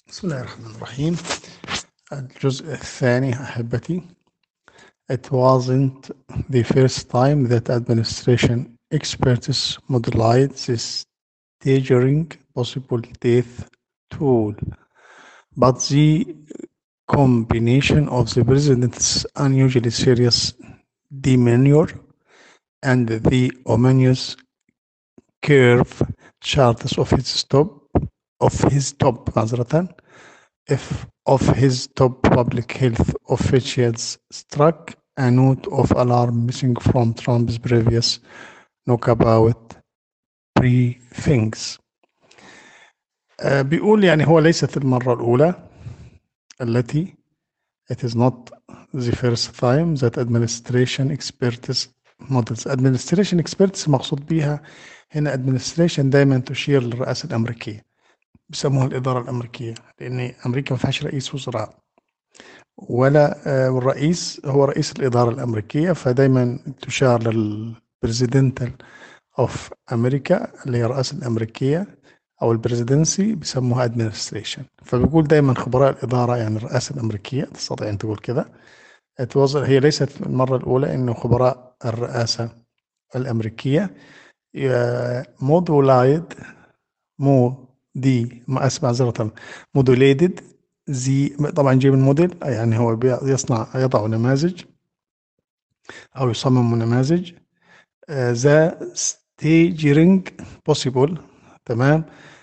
بسم الله الرحمن الرحيم الجزء الثاني أحبتي It wasn't the first time that administration experts modelized this staggering possible death tool but the combination of the president's unusually serious demeanor and the ominous curve charts of his top of his top معذرة if of his top public health officials struck a note of alarm missing from Trump's previous knockabout briefings. آه، بيقول يعني هو ليست المرة الأولى التي it is not the first time that administration experts models administration experts مقصود بيها هنا administration دايما تشير للرئاسة الأمريكية بيسموها الإدارة الأمريكية لأن أمريكا ما فيهاش رئيس وزراء ولا آه، والرئيس هو رئيس الإدارة الأمريكية فدايما تشار للبريزيدنتال اوف أمريكا اللي هي الرئاسة الأمريكية أو البريزيدنسي بيسموها ادمنستريشن فبيقول دايما خبراء الإدارة يعني الرئاسة الأمريكية تستطيع أن تقول كده توظف هي ليست المرة الأولى إنه خبراء الرئاسة الأمريكية مودولايد مو دي ما اسف معذرة مودوليتد زي طبعا جيب الموديل يعني هو يصنع يضع نماذج او يصمم نماذج ذا ستيجرينج بوسيبل تمام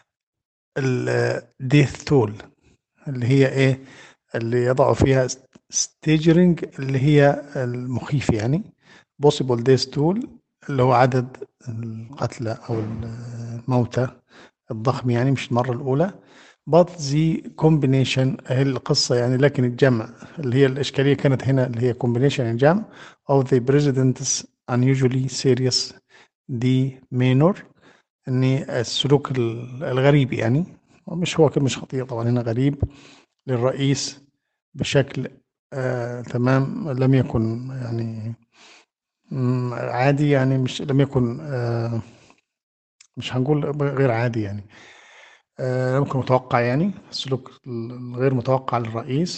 الديث تول اللي هي ايه اللي يضعوا فيها ستيجرينج اللي هي المخيف يعني بوسيبل ديث تول اللي هو عدد القتلى او الموتى الضخم يعني مش المرة الأولى but the combination هي القصة يعني لكن الجمع اللي هي الإشكالية كانت هنا اللي هي combination الجمع of the president's unusually serious demeanor إن السلوك الغريب يعني مش هو مش خطير طبعا هنا غريب للرئيس بشكل آه تمام لم يكن يعني عادي يعني مش لم يكن آه مش هنقول غير عادي يعني آه ممكن متوقع يعني السلوك الغير متوقع للرئيس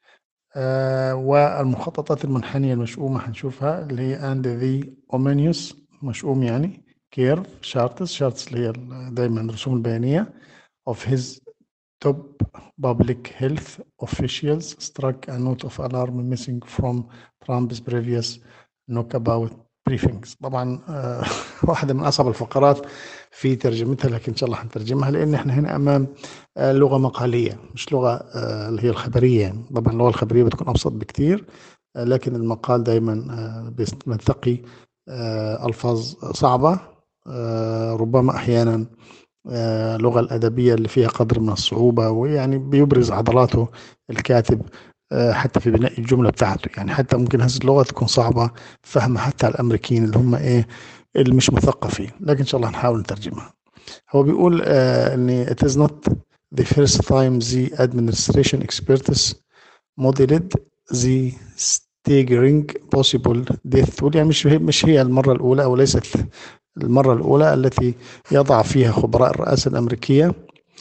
آه والمخططات المنحنية المشؤومة هنشوفها اللي هي and the ominous مشؤوم يعني كيرف شارتس شارتس اللي هي دايما الرسوم البيانية of his top public health officials struck a note of alarm missing from Trump's previous knockabout بريفنجز طبعا آه واحدة من أصعب الفقرات في ترجمتها لكن إن شاء الله حنترجمها لأن إحنا هنا أمام آه لغة مقالية مش لغة آه اللي هي الخبرية يعني طبعا اللغة الخبرية بتكون أبسط بكتير آه لكن المقال دايما آه بنتقي آه ألفاظ صعبة آه ربما أحيانا اللغة الأدبية اللي فيها قدر من الصعوبة ويعني بيبرز عضلاته الكاتب حتى في بناء الجملة بتاعته يعني حتى ممكن هذه اللغة تكون صعبة فهمها حتى على الأمريكيين اللي هم إيه اللي مش مثقفين لكن إن شاء الله هنحاول نترجمها هو بيقول آه إن it is not the first time the administration experts modeled the staggering possible death tool يعني مش مش هي المرة الأولى أو ليست المرة الأولى التي يضع فيها خبراء الرئاسة الأمريكية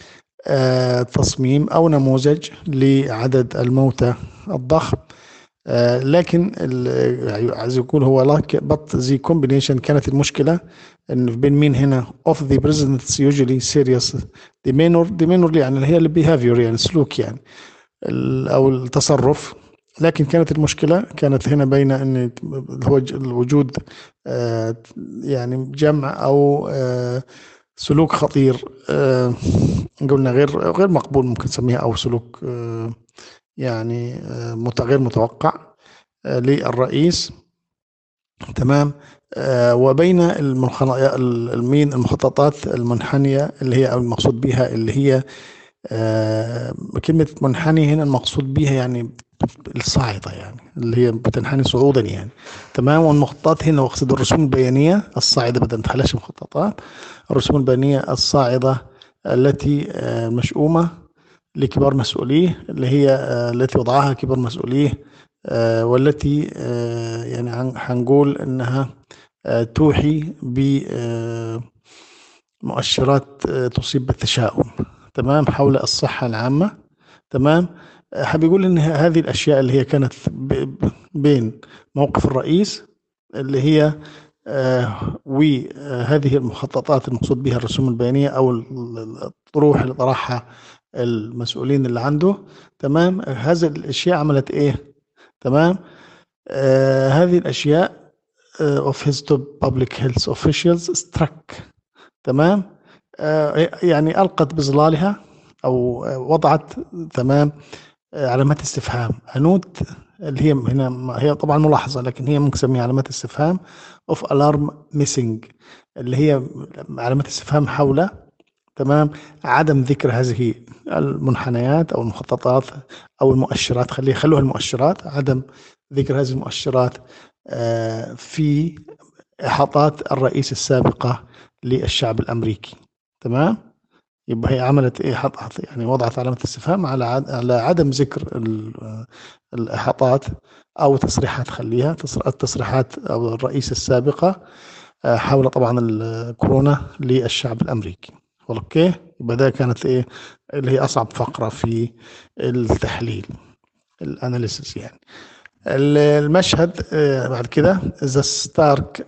آه تصميم أو نموذج لعدد الموتى الضخم آه لكن عايز يقول هو لاك بط زي كومبينيشن كانت المشكلة ان بين مين هنا اوف ذا بريزيدنتس يوجولي سيريس ديمينور ديمينور يعني اللي هي البيهافيور يعني السلوك يعني او التصرف لكن كانت المشكلة كانت هنا بين ان هو الوجود آه يعني جمع او آه سلوك خطير آه قلنا غير غير مقبول ممكن نسميها او سلوك آه يعني آه غير متوقع للرئيس تمام وبين المين المخططات المنحنيه اللي هي او المقصود بها اللي هي كلمه منحني هنا المقصود بها يعني الصاعده يعني اللي هي بتنحني صعودا يعني تمام والمخططات هنا واقصد الرسوم البيانيه الصاعده بدل ما تخليهاش مخططات الرسوم البيانيه الصاعده التي مشؤومه لكبار مسؤوليه اللي هي التي وضعها كبار مسؤوليه والتي يعني هنقول انها توحي بمؤشرات تصيب بالتشاؤم تمام حول الصحه العامه تمام حاب يقول ان هذه الاشياء اللي هي كانت بين موقف الرئيس اللي هي آه وهذه المخططات المقصود بها الرسوم البيانيه او الطروح اللي طرحها المسؤولين اللي عنده تمام هذه الاشياء عملت ايه تمام آه هذه الاشياء آه of his top public health officials struck تمام آه يعني القت بظلالها او وضعت تمام علامات استفهام عنود اللي هي هنا هي طبعا ملاحظه لكن هي ممكن نسميها علامات استفهام اوف الارم ميسنج اللي هي علامات استفهام حول تمام عدم ذكر هذه المنحنيات او المخططات او المؤشرات خليه خلوها المؤشرات عدم ذكر هذه المؤشرات في احاطات الرئيس السابقه للشعب الامريكي تمام يبقى هي عملت ايه حط يعني وضعت علامه استفهام على على عدم ذكر الاحاطات او تصريحات خليها التصريحات او الرئيس السابقه حول طبعا الكورونا للشعب الامريكي اوكي يبقى ده كانت ايه اللي هي اصعب فقره في التحليل الاناليسيس يعني المشهد بعد كده ذا ستارك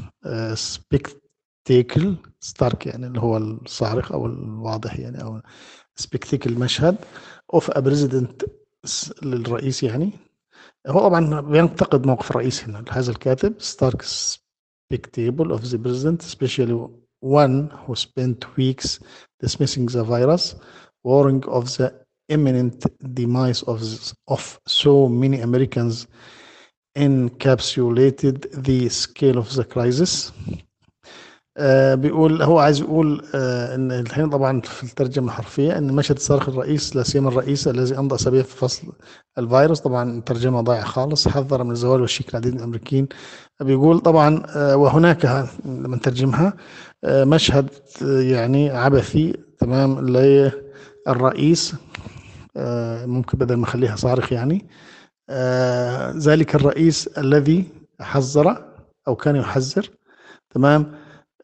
سبيكتيكل ستارك يعني اللي هو الصارخ او الواضح يعني او سبيكتيكل مشهد اوف ا بريزيدنت للرئيس يعني هو طبعا بينتقد موقف الرئيس هنا هذا الكاتب ستارك spectacle of the president especially one who spent weeks dismissing the virus warning of the imminent demise of, of so many Americans encapsulated the scale of the crisis آه بيقول هو عايز يقول آه ان الحين طبعا في الترجمه الحرفيه ان مشهد صارخ الرئيس لا سيما الرئيس الذي امضى اسابيع في فصل الفيروس طبعا الترجمه ضايعه خالص حذر من الزوال والشيك العديد من الامريكيين بيقول طبعا آه وهناك لما نترجمها مشهد يعني عبثي تمام للرئيس ممكن بدل ما اخليها صارخ يعني ذلك الرئيس الذي حذر او كان يحذر تمام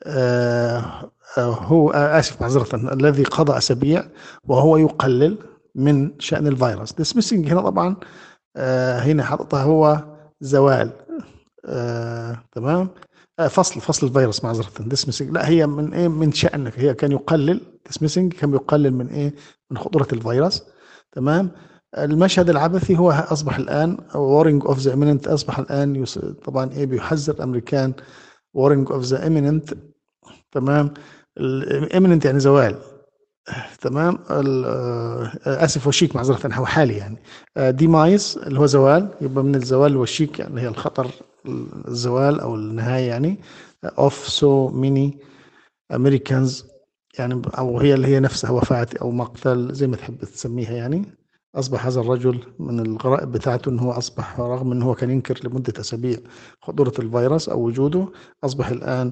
هو اسف معذره الذي قضى اسابيع وهو يقلل من شان الفيروس ديسميسنج هنا طبعا هنا حاططها هو زوال تمام فصل فصل الفيروس معذره ديسميسنج لا هي من ايه من شانك هي كان يقلل ديسميسنج كان يقلل من ايه من خطوره الفيروس تمام المشهد العبثي هو اصبح الان وورنج اوف ذا imminent اصبح الان طبعا ايه بيحذر الامريكان وورنج اوف ذا imminent تمام الاميننت يعني زوال تمام اسف وشيك معذره هو حالي يعني ديمايز اللي هو زوال يبقى من الزوال والشيك يعني هي الخطر الزوال او النهايه يعني اوف سو ميني امريكانز يعني او هي اللي هي نفسها وفاه او مقتل زي ما تحب تسميها يعني اصبح هذا الرجل من الغرائب بتاعته ان هو اصبح رغم ان هو كان ينكر لمده اسابيع خطوره الفيروس او وجوده اصبح الان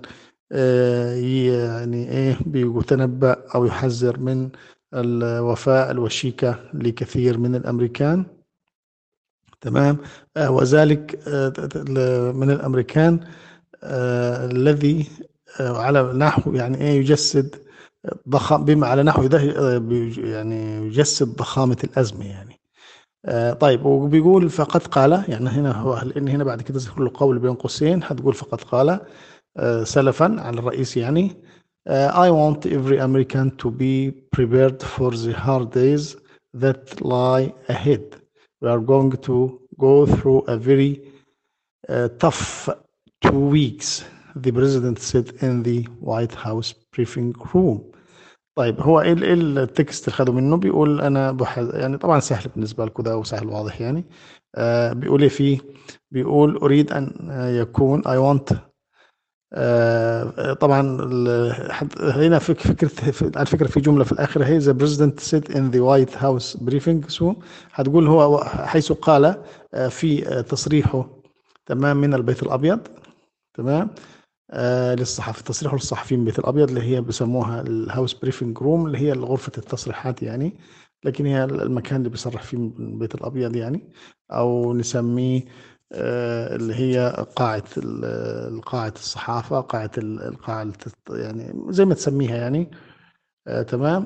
يعني ايه بيتنبأ او يحذر من الوفاة الوشيكة لكثير من الامريكان تمام وذلك من الامريكان الذي على نحو يعني ايه يجسد ضخام بما على نحو يعني يجسد ضخامة الأزمة يعني طيب وبيقول فقد قال يعني هنا هو لأن هنا بعد كده كل قول بين قوسين هتقول فقد قال سلفا على الرئيس يعني I want every American to be prepared for the hard days that lie ahead. We are going to go through a very uh, tough two weeks, the president said in the White House briefing room. طيب هو ايه ايه التكست اللي خده منه بيقول انا بحث يعني طبعا سهل بالنسبه لكم ده وسهل واضح يعني آه بيقول ايه فيه بيقول اريد ان يكون I want آه طبعا هنا فكره على فكره في جمله في الاخر هي ذا بريزيدنت سيت ان ذا وايت هاوس بريفنج سو هتقول هو حيث قال في تصريحه تمام من البيت الابيض تمام آه للصحافه تصريحه للصحفيين من البيت الابيض اللي هي بيسموها الهاوس بريفنج روم اللي هي غرفه التصريحات يعني لكن هي المكان اللي بيصرح فيه من البيت الابيض يعني او نسميه اللي هي قاعة قاعة الصحافة قاعة القاعة يعني زي ما تسميها يعني آه تمام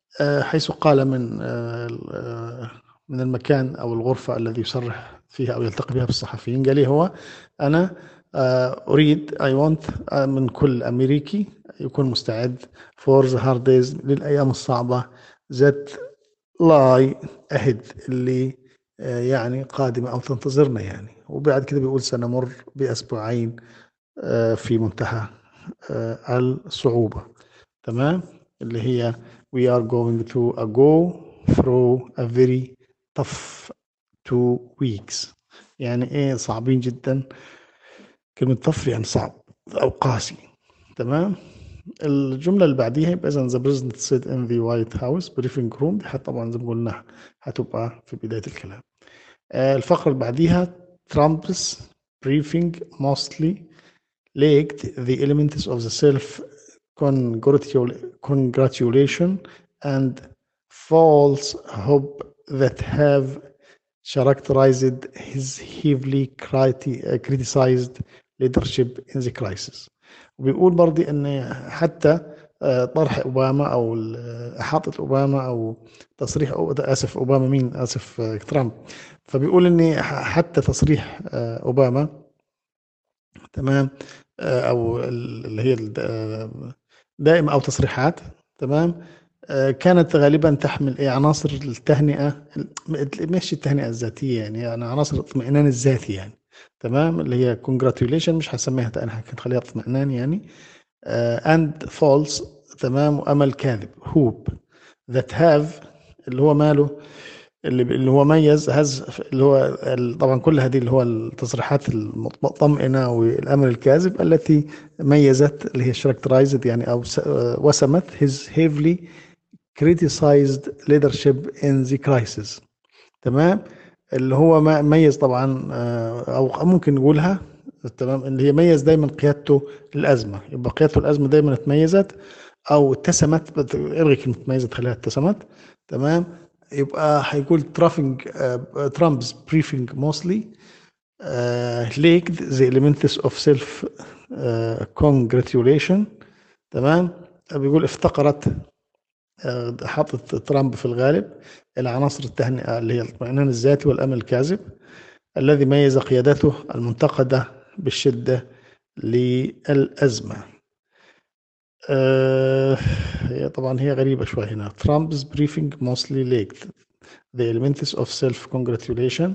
آه، حيث قال من آه، آه، من المكان أو الغرفة الذي يصرح فيها أو يلتقي بها بالصحفيين قال لي هو أنا أريد I want من كل أمريكي يكون مستعد for the hard days للأيام الصعبة ذات lie ahead اللي يعني قادمة أو تنتظرنا يعني وبعد كده بيقول سنمر بأسبوعين في منتهى الصعوبة تمام اللي هي we are going to go through a very tough two weeks يعني ايه صعبين جدا كلمة tough يعني صعب أو قاسي تمام الجملة اللي بعديها يبقى إذا the president said in the white house briefing room دي طبعا زي ما قلنا هتبقى في بداية الكلام الفقرة اللي بعديها Trump's briefing mostly lacked the elements of the self congratulation and false hope that have characterized his heavily criticized leadership in the crisis وبيقول برضي ان حتى طرح اوباما او احاطه اوباما او تصريح أو اسف اوباما مين اسف ترامب فبيقول ان حتى تصريح اوباما تمام او اللي هي دائمة أو تصريحات تمام آه، كانت غالبا تحمل ايه عناصر التهنئه مش التهنئه الذاتيه يعني, يعني عناصر الاطمئنان الذاتي يعني تمام اللي هي congratulation مش هسميها انا هخليها اطمئنان يعني اند uh, فولس تمام وامل كاذب هوب ذات هاف اللي هو ماله اللي اللي هو ميز هز اللي هو طبعا كل هذه اللي هو التصريحات المطمئنه والامر الكاذب التي ميزت اللي هي شاركترايزد يعني او وسمت his heavily criticized leadership in the crisis تمام اللي هو ميز طبعا آه، او ممكن نقولها تمام اللي هي ميز دايما قيادته للازمه يبقى قيادته الازمه دايما اتميزت او اتسمت الغي كلمه تميزت خليها اتسمت تمام يبقى هيقول ترافينج ترامب's briefing mostly uh, lacked the elements of self uh, congratulation تمام بيقول افتقرت uh, حاطط ترامب في الغالب الى عناصر التهنئه اللي هي الاطمئنان الذاتي والامل الكاذب الذي ميز قيادته المنتقده بالشده للازمه هي طبعا هي غريبة شوي هنا Trump's briefing mostly lacked the elements of self congratulation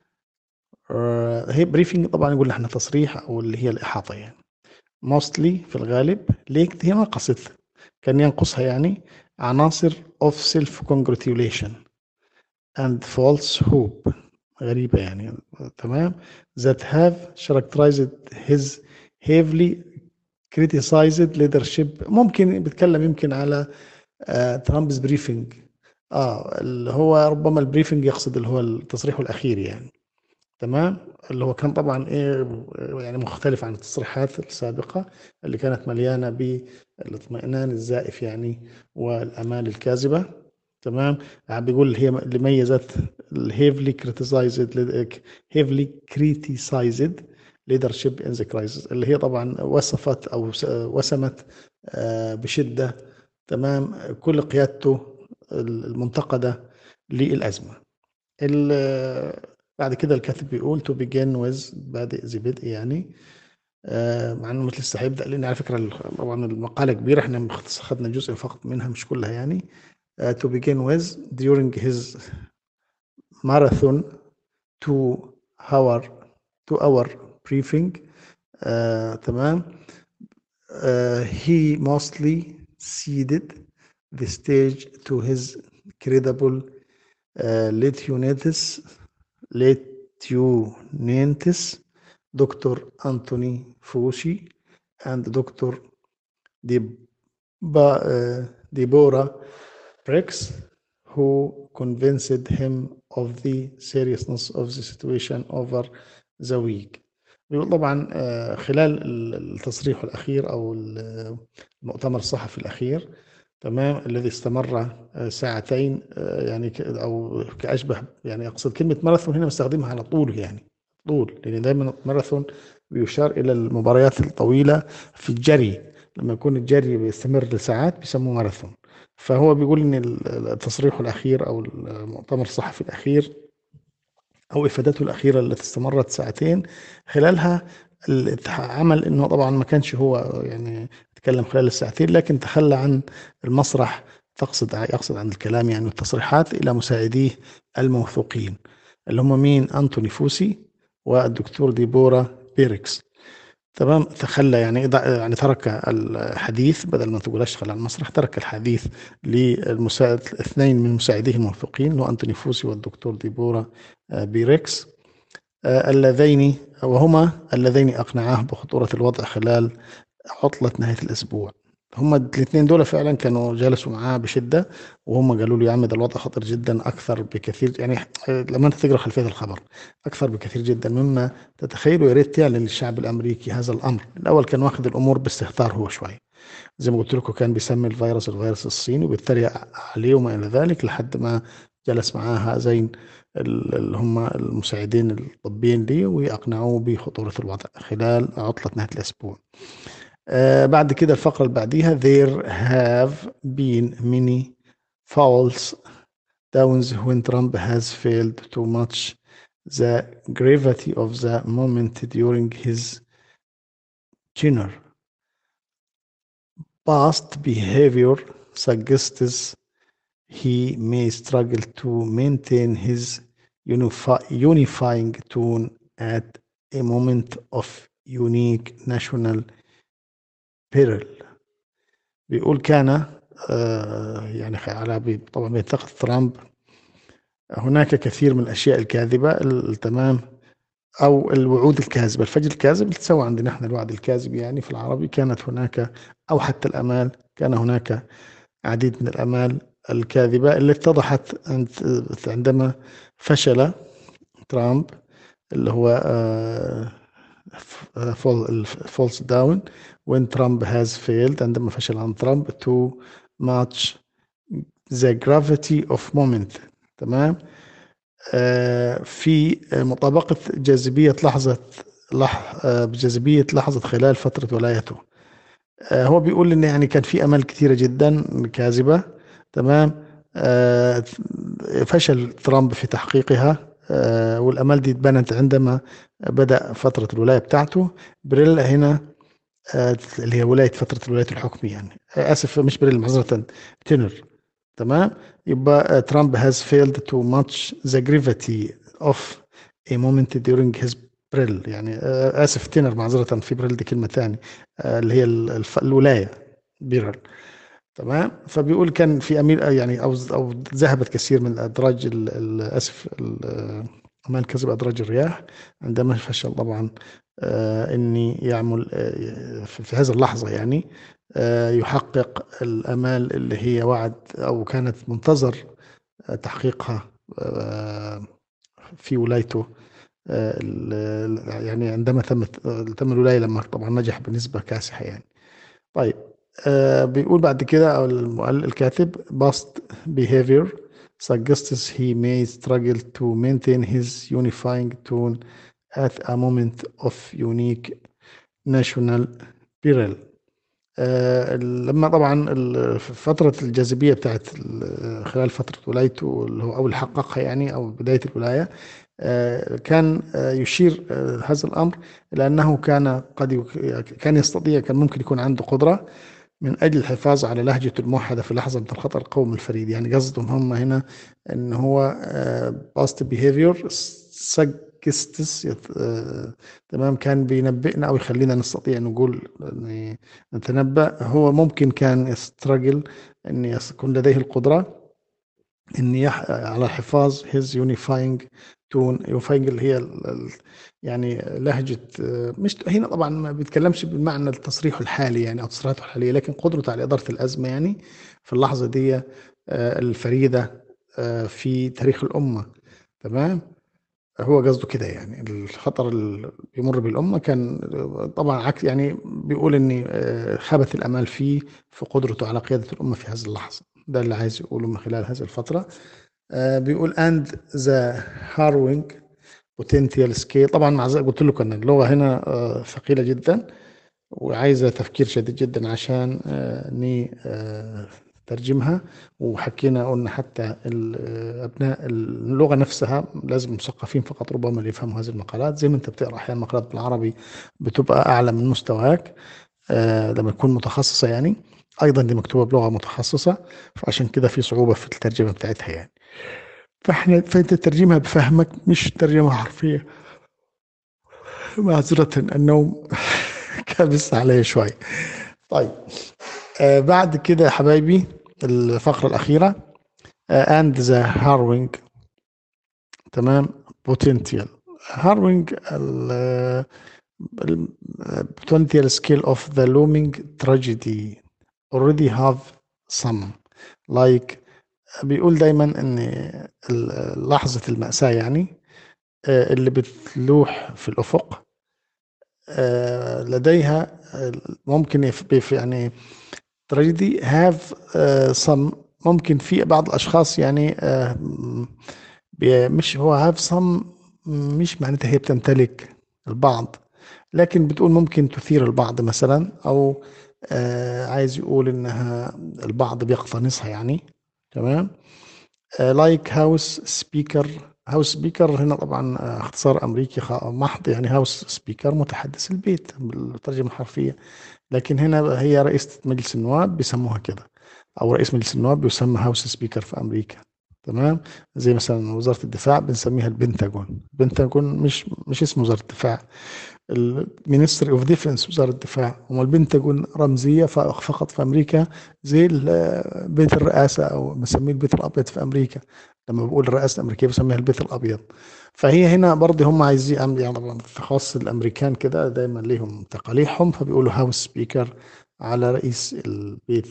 هي briefing طبعا يقول احنا تصريح او اللي هي الإحاطة يعني mostly في الغالب lacked هي نقصت كان ينقصها يعني عناصر of self congratulation and false hope غريبة يعني تمام that have characterized his heavily كريتيسايزد ليدرشيب ممكن بيتكلم يمكن على ترامب's بريفنج اه اللي هو ربما البريفنج يقصد اللي هو التصريح الاخير يعني تمام اللي هو كان طبعا ايه يعني مختلف عن التصريحات السابقه اللي كانت مليانه بالاطمئنان الزائف يعني والامال الكاذبه تمام يعني بيقول هي اللي ميزت الهيفلي كريتيسايزد هيفلي كريتيسايزد leadership in the crisis اللي هي طبعا وصفت او وسمت آه، بشده تمام كل قيادته المنتقده للازمه بعد كده الكاتب بيقول to begin with بادئ ذي بدء يعني آه، مع انه مش لسه هيبدا لان على فكره طبعا المقاله كبيره احنا اخذنا جزء فقط منها مش كلها يعني uh, to begin with during his marathon to our to our briefing uh, تمام uh, he mostly ceded the stage to his credible uh, Litunitis Litunitis Dr. Anthony Fauci and Dr. uh, Deborah Briggs who convinced him of the seriousness of the situation over the week بيقول طبعا آه، خلال التصريح الأخير أو المؤتمر الصحفي الأخير تمام الذي استمر آه، ساعتين آه، يعني أو كأشبه يعني أقصد كلمة ماراثون هنا بستخدمها على طول يعني طول لأن دائما ماراثون بيشار إلى المباريات الطويلة في الجري لما يكون الجري بيستمر لساعات بيسموه ماراثون فهو بيقول ان التصريح الاخير او المؤتمر الصحفي الاخير او افادته الاخيره التي استمرت ساعتين خلالها عمل انه طبعا ما كانش هو يعني تكلم خلال الساعتين لكن تخلى عن المسرح تقصد يقصد عن الكلام يعني التصريحات الى مساعديه الموثوقين اللي هم مين انتوني فوسي والدكتور ديبورا بيركس تمام تخلى يعني يعني ترك الحديث بدل ما تقول اشتغل على المسرح ترك الحديث للمساعد اثنين من مساعديه الموثوقين اللي هو انتوني فوسي والدكتور ديبورا آه، بيركس آه، اللذين وهما اللذين اقنعاه بخطوره الوضع خلال عطله نهايه الاسبوع هم الاثنين دول فعلا كانوا جلسوا معاه بشده وهم قالوا له يا عم ده الوضع خطر جدا اكثر بكثير يعني لما انت تقرا خلفيه الخبر اكثر بكثير جدا مما تتخيل ويا ريت تعلن للشعب الامريكي هذا الامر الاول كان واخذ الامور باستهتار هو شوي زي ما قلت لكم كان بيسمي الفيروس الفيروس الصيني وبيتريق عليه وما الى ذلك لحد ما جلس معاه هذين اللي هم المساعدين الطبيين لي ويقنعوه بخطوره الوضع خلال عطله نهايه الاسبوع آه بعد كده الفقرة اللي بعديها there have been many false downs when Trump has failed to match the gravity of the moment during his tenure. Past behavior suggests he may struggle to maintain his unifi- unifying tone at a moment of unique national بيرل بيقول كان آه، يعني على طبعا بينتقد ترامب هناك كثير من الاشياء الكاذبه تمام او الوعود الكاذبه الفجر الكاذب تسوى عندنا احنا الوعد الكاذب يعني في العربي كانت هناك او حتى الامال كان هناك عديد من الامال الكاذبه اللي اتضحت عندما فشل ترامب اللي هو فولس داون when Trump has failed عندما فشل عن ترامب to match the gravity of moment تمام آه في مطابقة جاذبية لحظة لح آه بجاذبية لحظة خلال فترة ولايته آه هو بيقول إن يعني كان في أمل كثيرة جدا كاذبة تمام آه فشل ترامب في تحقيقها آه والأمل دي اتبنت عندما بدأ فترة الولاية بتاعته بريلا هنا آه، اللي هي ولايه فتره الولايه الحكم يعني آه، اسف مش بريل معذره تينر تمام يبقى ترامب هاز فيلد تو ماتش ذا جريفيتي اوف a moment during his بريل يعني آه، اسف تينر معذره في بريل دي كلمه ثانيه اللي هي الولايه بيرل تمام فبيقول كان في امير يعني او او ذهبت كثير من الادراج اسف امان كذب ادراج الرياح عندما فشل طبعا آه، اني يعمل آه، في هذه اللحظه يعني آه، يحقق الامال اللي هي وعد او كانت منتظر تحقيقها في ولايته يعني عندما تمت تم الولايه لما طبعا نجح بنسبه كاسحه يعني طيب بيقول بعد كده او الكاتب باست behavior suggests he may struggle to maintain his unifying tone at a moment of unique national peril آه لما طبعا فترة الجاذبية بتاعت خلال فترة ولايته اللي هو أول حققها يعني أو بداية الولاية آه كان آه يشير آه، هذا الأمر إلى أنه كان قد كان يستطيع كان ممكن يكون عنده قدرة من أجل الحفاظ على لهجته الموحدة في لحظة من الخطر القومي الفريد يعني قصدهم هم هنا أن هو باست بيهيفير كيستس آه، تمام كان بينبئنا او يخلينا نستطيع نقول نتنبأ هو ممكن كان يسترجل ان يكون لديه القدره ان يح... على حفاظ his unifying تون يونيفاينج اللي هي ال... يعني لهجه آه، مش هنا طبعا ما بيتكلمش بالمعنى التصريح الحالي يعني او تصريحاته الحاليه لكن قدرته على اداره الازمه يعني في اللحظه دي آه، الفريده في تاريخ الامه تمام هو قصده كده يعني الخطر اللي بيمر بالأمة كان طبعا عكس يعني بيقول إن آه، خبت الأمال فيه في قدرته على قيادة الأمة في هذه اللحظة ده اللي عايز يقوله من خلال هذه الفترة آه، بيقول and the harrowing potential scale طبعا مع قلت لكم ان اللغة هنا آه، ثقيلة جدا وعايزة تفكير شديد جدا عشان ني ترجمها وحكينا قلنا حتى ال- أبناء اللغة نفسها لازم مثقفين فقط ربما اللي يفهموا هذه المقالات زي ما أنت بتقرأ أحيانا مقالات بالعربي بتبقى أعلى من مستواك آه، لما تكون متخصصة يعني أيضا دي مكتوبة بلغة متخصصة فعشان كده في صعوبة في الترجمة بتاعتها يعني فاحنا فانت تترجمها بفهمك مش ترجمة حرفية معذرة النوم كابس علي شوي طيب آه بعد كده يا حبايبي الفقرة الأخيرة آه and the harrowing تمام potential harrowing ال ال- potential scale of the looming tragedy already have some like بيقول دايما ان ال- لحظة المأساة يعني آه، اللي بتلوح في الأفق آه، لديها آه، ممكن يف- بيف- يعني tragedy have آه، some ممكن في بعض الأشخاص يعني آه، م- بي- مش هو have some مش معناتها هي بتمتلك البعض لكن بتقول ممكن تثير البعض مثلا أو آه، عايز يقول إنها البعض بيقتنصها يعني تمام لايك هاوس سبيكر هاوس سبيكر هنا طبعا آه، اختصار امريكي خ- محض يعني هاوس سبيكر متحدث البيت بالترجمه الحرفيه لكن هنا هي رئيسة مجلس النواب بيسموها كده او رئيس مجلس النواب بيسمى هاوس سبيكر في امريكا تمام زي مثلا وزاره الدفاع بنسميها البنتاجون البنتاجون مش مش اسم وزاره الدفاع المينستري اوف ديفنس وزاره الدفاع هم البنتاجون رمزيه ف- فقط في امريكا زي ال- بيت الرئاسه او بنسميه البيت الابيض في امريكا لما بقول الرئاسه الامريكيه بسميها البيت الابيض فهي هنا برضه هم عايزين يعني في خاص الامريكان كده دايما ليهم تقاليدهم فبيقولوا هاوس سبيكر على رئيس البيت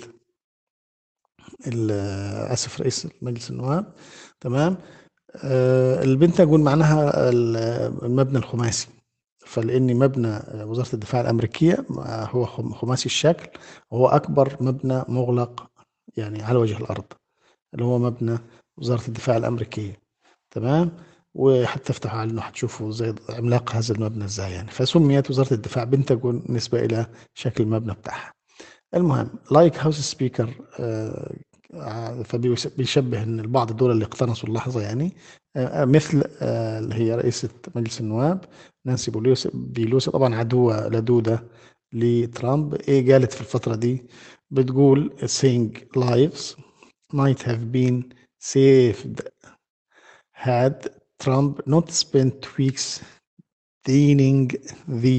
ال- اسف رئيس مجلس النواب تمام آه، البنتاجون معناها ال- المبنى الخماسي فلان مبنى وزاره الدفاع الامريكيه هو خم- خماسي الشكل وهو اكبر مبنى مغلق يعني على وجه الارض اللي هو مبنى وزاره الدفاع الامريكيه تمام وحتى افتحوا على انه حتشوفوا زي عملاق هذا المبنى ازاي يعني فسميت وزاره الدفاع بنتاجون نسبه الى شكل المبنى بتاعها المهم لايك هاوس سبيكر فبيشبه ان البعض دول اللي اقتنصوا اللحظه يعني آه، مثل آه، اللي هي رئيسه مجلس النواب نانسي بوليوسي بيلوسي طبعا عدوه لدوده لترامب ايه قالت في الفتره دي بتقول saying lives might have been saved had Trump not spent weeks dealing the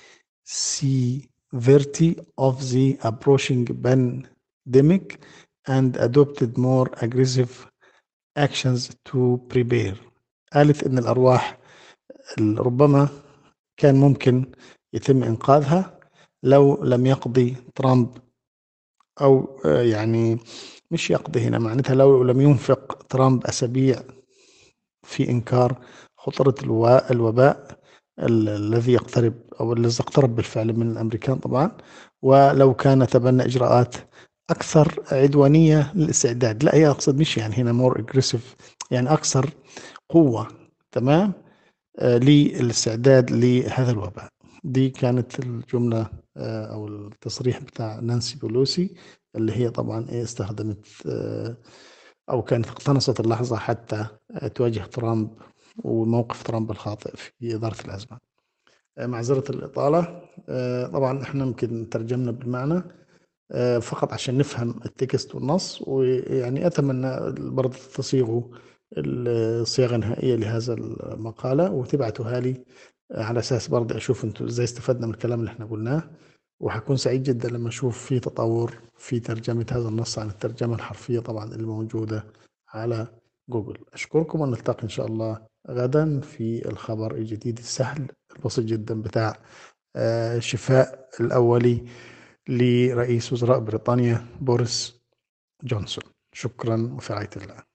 severity of the approaching pandemic and adopted more aggressive actions to prepare قالت ان الارواح ال- ربما كان ممكن يتم انقاذها لو لم يقضي ترامب او آه، يعني مش يقضي هنا معناتها لو لم ينفق ترامب اسابيع في انكار خطوره الوا- الوباء ال- الذي يقترب او الذي اقترب بالفعل من الامريكان طبعا ولو كان تبنى اجراءات اكثر عدوانيه للاستعداد لا هي اقصد مش يعني هنا مور اجريسيف يعني اكثر قوه تمام آه، للاستعداد لهذا الوباء دي كانت الجمله آه، او التصريح بتاع نانسي بولوسي اللي هي طبعا ايه استخدمت آه، او كانت اقتنصت اللحظه حتى آه، تواجه ترامب وموقف ترامب الخاطئ في اداره الازمه. آه، معذره الاطاله آه، طبعا احنا يمكن ترجمنا بالمعنى آه، فقط عشان نفهم التكست والنص ويعني اتمنى برضه تصيغوا الصياغه النهائيه لهذا المقاله وتبعتوها لي آه، على اساس برضه اشوف انتم ازاي استفدنا من الكلام اللي احنا قلناه وحكون سعيد جدا لما اشوف في تطور في ترجمه هذا النص عن الترجمه الحرفيه طبعا الموجوده على جوجل اشكركم ونلتقي ان شاء الله غدا في الخبر الجديد السهل البسيط جدا بتاع آه، شفاء الاولي لرئيس وزراء بريطانيا بوريس جونسون شكرا وفي رعايه الله